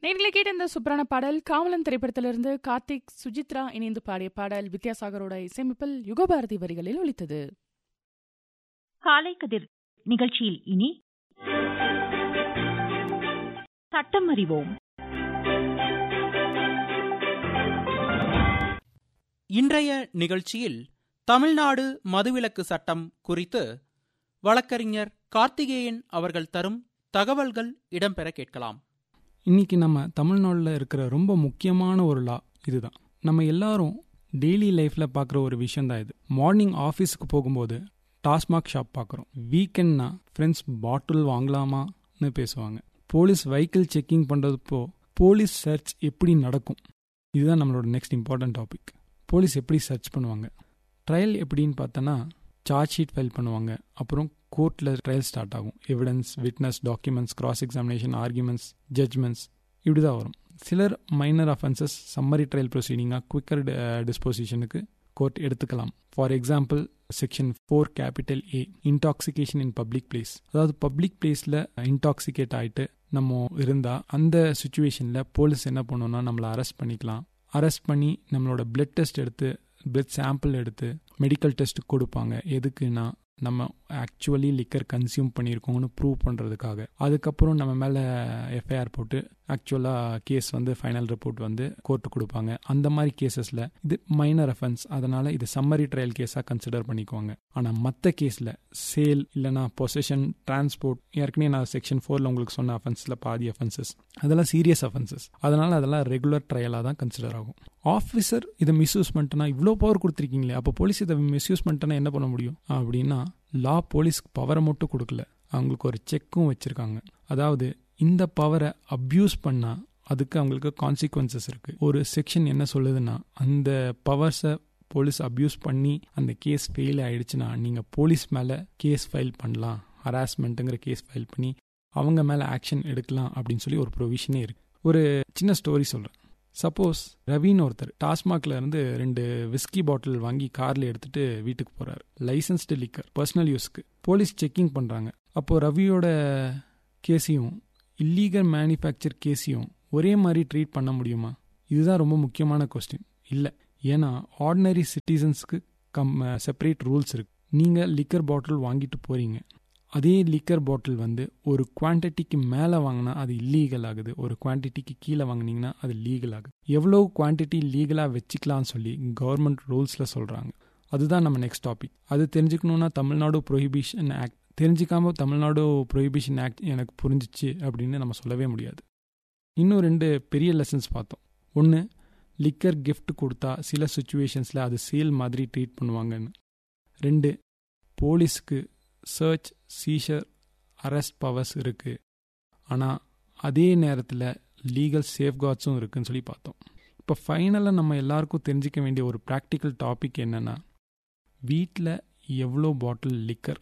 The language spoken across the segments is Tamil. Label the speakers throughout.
Speaker 1: நேர்களை கேட்ட இந்த சூப்பரான பாடல் காவலன் திரைப்படத்திலிருந்து கார்த்திக் சுஜித்ரா இணைந்து பாடிய பாடல் வித்யாசாகரோட இசையமைப்பில் யுகபாரதி வரிகளில் ஒலித்தது
Speaker 2: காலை கதிர் நிகழ்ச்சியில் இனி சட்டம் அறிவோம்
Speaker 3: இன்றைய நிகழ்ச்சியில் தமிழ்நாடு மதுவிலக்கு சட்டம் குறித்து வழக்கறிஞர் கார்த்திகேயன் அவர்கள் தரும் தகவல்கள் இடம்பெற கேட்கலாம்
Speaker 4: இன்னைக்கு நம்ம தமிழ்நாட்டில் இருக்கிற ரொம்ப முக்கியமான ஒரு லா இதுதான் நம்ம எல்லாரும் டெய்லி லைஃப்பில் பார்க்குற ஒரு விஷயம் தான் இது மார்னிங் ஆஃபீஸுக்கு போகும்போது டாஸ்மாக் ஷாப் பார்க்குறோம் வீக்கெண்ட்னா ஃப்ரெண்ட்ஸ் பாட்டில் வாங்கலாமான்னு பேசுவாங்க போலீஸ் வெஹிக்கிள் செக்கிங் பண்ணுறதுப்போ போலீஸ் சர்ச் எப்படி நடக்கும் இதுதான் நம்மளோட நெக்ஸ்ட் இம்பார்ட்டன்ட் டாபிக் போலீஸ் எப்படி சர்ச் பண்ணுவாங்க ட்ரையல் எப்படின்னு பார்த்தோன்னா சார்ஜ் ஷீட் ஃபைல் பண்ணுவாங்க அப்புறம் கோர்ட்டில் ட்ரையல் ஸ்டார்ட் ஆகும் evidence witness documents cross examination arguments judgments இப்படி தான் வரும் சிலர் மைனர் அஃபென்சஸ் சம்மரி ட்ரையல் ப்ரொசீடிங்காக குவிக்கர் டிஸ்போசிஷனுக்கு கோர்ட் எடுத்துக்கலாம் for example section four capital A intoxication in public place அதாவது பப்ளிக் பிளேஸில் இன்டாக்சிகேட் ஆகிட்டு நம்ம இருந்தால் அந்த சுச்சுவேஷனில் போலீஸ் என்ன பண்ணோம்னா நம்மளை அரெஸ்ட் பண்ணிக்கலாம் அரெஸ்ட் பண்ணி நம்மளோட பிளட் டெஸ்ட் எடுத்து பிளட் சாம்பிள் எடுத்து மெடிக்கல் டெஸ்ட் கொடுப்பாங்க எதுக்குன்னா நம்ம ஆக்சுவலி லிக்கர் கன்சியூம் பண்ணியிருக்கோங்கன்னு ப்ரூவ் பண்ணுறதுக்காக அதுக்கப்புறம் நம்ம மேலே எஃப்ஐஆர் போட்டு ஆக்சுவலாக கேஸ் வந்து ஃபைனல் ரிப்போர்ட் வந்து கோர்ட்டு கொடுப்பாங்க அந்த மாதிரி கேசஸில் இது மைனர் அஃபென்ஸ் அதனால் இது சம்மரி ட்ரையல் கேஸாக கன்சிடர் பண்ணிக்குவாங்க ஆனால் மற்ற கேஸில் சேல் இல்லைனா பொசஷன் டிரான்ஸ்போர்ட் ஏற்கனவே நான் செக்ஷன் ஃபோரில் உங்களுக்கு சொன்ன அஃபென்ஸில் பாதி அஃபென்சஸ் அதெல்லாம் சீரியஸ் அஃபென்சஸ் அதனால் அதெல்லாம் ரெகுலர் ட்ரையலாக தான் கன்சிடர் ஆகும் ஆஃபீஸர் இதை மிஸ்யூஸ் பண்ணிட்டேன்னா இவ்வளோ பவர் கொடுத்துருக்கீங்களே அப்போ போலீஸ் இதை மிஸ்யூஸ் பண்ணிட்டேன்னா என்ன பண்ண முடியும் அப்படின்னா லா போலீஸ்க்கு பவரை மட்டும் கொடுக்கல அவங்களுக்கு ஒரு செக்கும் வச்சுருக்காங்க அதாவது இந்த பவரை அப்யூஸ் பண்ணால் அதுக்கு அவங்களுக்கு கான்சிக்வன்சஸ் இருக்குது ஒரு செக்ஷன் என்ன சொல்லுதுன்னா அந்த பவர்ஸை போலீஸ் அப்யூஸ் பண்ணி அந்த கேஸ் ஃபெயில் ஆயிடுச்சுன்னா நீங்கள் போலீஸ் மேலே கேஸ் ஃபைல் பண்ணலாம் ஹராஸ்மெண்ட்டுங்கிற கேஸ் ஃபைல் பண்ணி அவங்க மேலே ஆக்ஷன் எடுக்கலாம் அப்படின்னு சொல்லி ஒரு ப்ரொவிஷனே இருக்குது ஒரு சின்ன ஸ்டோரி சொல்கிறேன் சப்போஸ் ரவின்னு ஒருத்தர் டாஸ்மாக்ல இருந்து ரெண்டு விஸ்கி பாட்டில் வாங்கி கார்ல எடுத்துட்டு வீட்டுக்கு போறாரு லைசன்ஸ்டு லிக்கர் பர்சனல் யூஸ்க்கு போலீஸ் செக்கிங் பண்றாங்க அப்போ ரவியோட கேஸையும் இல்லீகல் மேனுஃபேக்சர் கேஸையும் ஒரே மாதிரி ட்ரீட் பண்ண முடியுமா இதுதான் ரொம்ப முக்கியமான கொஸ்டின் இல்லை ஏன்னா ஆர்டினரி சிட்டிசன்ஸ்க்கு கம் செப்பரேட் ரூல்ஸ் இருக்கு நீங்கள் லிக்கர் பாட்டில் வாங்கிட்டு போறீங்க அதே லிக்கர் பாட்டில் வந்து ஒரு குவான்டிட்டிக்கு மேலே வாங்கினா அது இல்லீகல் ஆகுது ஒரு குவான்டிட்டிக்கு கீழே வாங்கினீங்கன்னா அது லீகல் ஆகுது எவ்வளோ குவான்டிட்டி லீகலாக வச்சுக்கலாம்னு சொல்லி கவர்மெண்ட் ரூல்ஸில் சொல்கிறாங்க அதுதான் நம்ம நெக்ஸ்ட் டாபிக் அது தெரிஞ்சுக்கணுன்னா தமிழ்நாடு ப்ரொஹிபிஷன் ஆக்ட் தெரிஞ்சிக்காம தமிழ்நாடு ப்ரொஹிபிஷன் ஆக்ட் எனக்கு புரிஞ்சிச்சு அப்படின்னு நம்ம சொல்லவே முடியாது இன்னும் ரெண்டு பெரிய லெசன்ஸ் பார்த்தோம் ஒன்று லிக்கர் கிஃப்ட் கொடுத்தா சில சுச்சுவேஷன்ஸில் அது சேல் மாதிரி ட்ரீட் பண்ணுவாங்கன்னு ரெண்டு போலீஸ்க்கு சர்ச் சீஷர் அரெஸ்ட் பவர்ஸ் இருக்குது ஆனால் அதே நேரத்தில் லீகல் சேஃப்கார்ட்ஸும் இருக்குன்னு சொல்லி பார்த்தோம் இப்போ ஃபைனலாக நம்ம எல்லாருக்கும் தெரிஞ்சிக்க வேண்டிய ஒரு ப்ராக்டிக்கல் டாபிக் என்னென்னா வீட்டில் எவ்வளோ பாட்டில் லிக்கர்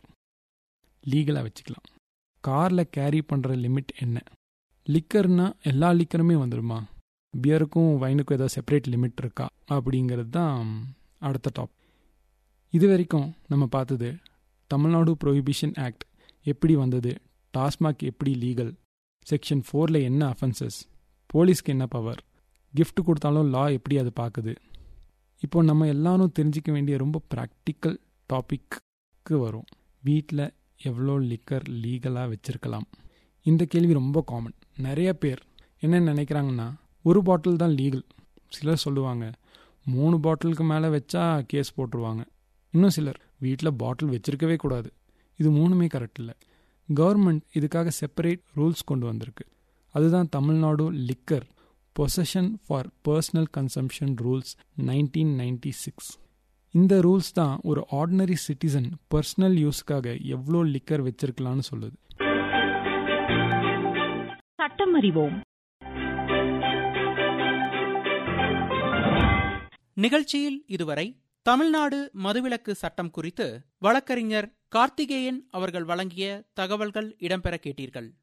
Speaker 4: லீகலாக வச்சுக்கலாம் காரில் கேரி பண்ணுற லிமிட் என்ன லிக்கர்னா எல்லா லிக்கருமே வந்துடுமா பியருக்கும் வைனுக்கும் ஏதாவது செப்பரேட் லிமிட் இருக்கா அப்படிங்கிறது தான் அடுத்த டாப் இது வரைக்கும் நம்ம பார்த்தது தமிழ்நாடு ப்ரொஹிபிஷன் ஆக்ட் எப்படி வந்தது டாஸ்மாக் எப்படி லீகல் செக்ஷன் ஃபோரில் என்ன அஃபென்சஸ் போலீஸ்க்கு என்ன பவர் கிஃப்ட் கொடுத்தாலும் லா எப்படி அது பார்க்குது இப்போ நம்ம எல்லாரும் தெரிஞ்சிக்க வேண்டிய ரொம்ப ப்ராக்டிக்கல் டாபிக்கு வரும் வீட்டில் எவ்வளோ லிக்கர் லீகலாக வச்சுருக்கலாம் இந்த கேள்வி ரொம்ப காமன் நிறைய பேர் என்ன நினைக்கிறாங்கன்னா ஒரு பாட்டில் தான் லீகல் சிலர் சொல்லுவாங்க மூணு பாட்டிலுக்கு மேலே வச்சா கேஸ் போட்டுருவாங்க இன்னும் சிலர் வீட்டில் பாட்டில் வச்சிருக்கவே கூடாது இது மூணுமே கரெக்ட் இல்லை கவர்மெண்ட் இதுக்காக செப்பரேட் ரூல்ஸ் கொண்டு வந்திருக்கு அதுதான் Tamil Nadu liquor possession for personal consumption rules nineteen ninety six இந்த ரூல்ஸ் தான் ஒரு ஆர்டினரி சிட்டிசன் பர்சனல் யூஸ்க்காக எவ்வளோ லிக்கர் வச்சிருக்கலாம்னு சொல்லுது
Speaker 2: சட்டம் அறிவோம்
Speaker 3: நிகழ்ச்சியில் இதுவரை தமிழ்நாடு மதுவிலக்கு சட்டம் குறித்து வழக்கறிஞர் கார்த்திகேயன் அவர்கள் வழங்கிய தகவல்கள் இடம்பெற கேட்டீர்கள்